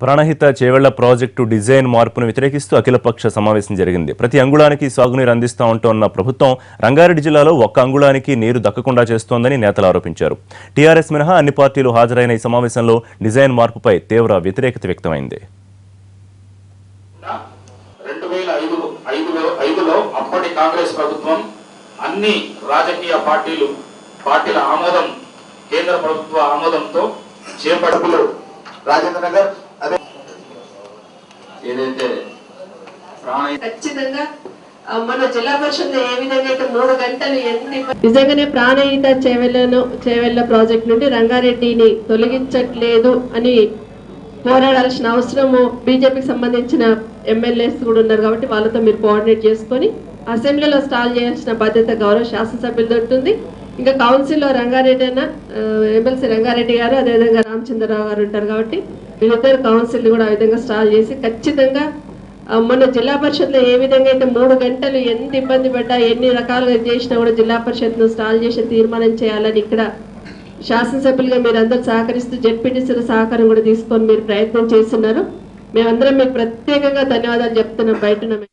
Pranahita Chevella project design మార్పును వ్యతిరేకిస్తూ అఖిలపక్ష సమావేశం జరిగింది ప్రతి అంగుళానికి సాగునీరు అందిస్తా ఉంటోన్న ప్రభుత్వం రంగారెడ్డి జిల్లాలో ఒక్క అంగుళానికి నీరు దక్కకుండా చేస్తోందని నేతలు ఆరోపించారు టీఆర్ఎస్ మినహా అన్ని పార్టీలు హాజరైన ఈ సమావేశంలో డిజైన్ మార్పుపై తీవ్ర వ్యతిరేకత వ్యక్తమైంది రెండు వేల ఐదు ఐదులో ఐదులో అప్పటి కాంగ్రెస్ ప్రభుత్వం అన్ని రాజకీయ పార్టీలు పార్టీల ఆమోదం కేంద్ర ప్రభుత్వ ఆమోదంతో చేపట్టులు రాజేంద్ర నగర్ అదే ఏదైతే ప్రాణ ఖచ్చితంగా ఆ, మన జిల్లా పరిషత్ ఏ విధంగా అయితే మూడు గంటలు ఎన్ని నిజంగానే ప్రాణహిత చేవెళ్లను చేవెళ్ల ప్రాజెక్ట్ నుండి రంగారెడ్డిని తొలగించట్లేదు అని పోరాడాల్సిన అవసరము బీజేపీకి సంబంధించిన ఎమ్మెల్యేస్ కూడా ఉన్నారు కాబట్టి వాళ్ళతో మీరు కోఆర్డినేట్ చేసుకొని అసెంబ్లీలో స్టాల్ చేయాల్సిన బాధ్యత గౌరవ శాసనసభ్యులతో ఉంటుంది ఇంకా కౌన్సిల్లో రంగారెడ్డి అన్న ఎమ్మెల్సీ రంగారెడ్డి గారు అదేవిధంగా రామచంద్రరావు గారు ఉంటారు కాబట్టి వీళ్ళిద్దరు కౌన్సిల్ కూడా ఆ విధంగా స్టాల్ చేసి ఖచ్చితంగా ఆ, మొన్న జిల్లా పరిషత్లో ఏ విధంగా అయితే మూడు గంటలు ఎంత ఇబ్బంది పడ్డా ఎన్ని రకాలుగా చేసినా కూడా జిల్లా పరిషత్ను స్టాల్ చేసి తీర్మానం చేయాలని ఇక్కడ శాసనసభ్యులుగా మీరు అందరూ సహకరిస్తూ జెడ్పీటీసీల సహకారం కూడా తీసుకొని మీరు ప్రయత్నం చేస్తున్నారు మేమందరం మీకు ప్రత్యేకంగా ధన్యవాదాలు చెప్తున్నాం బయట ఉన్న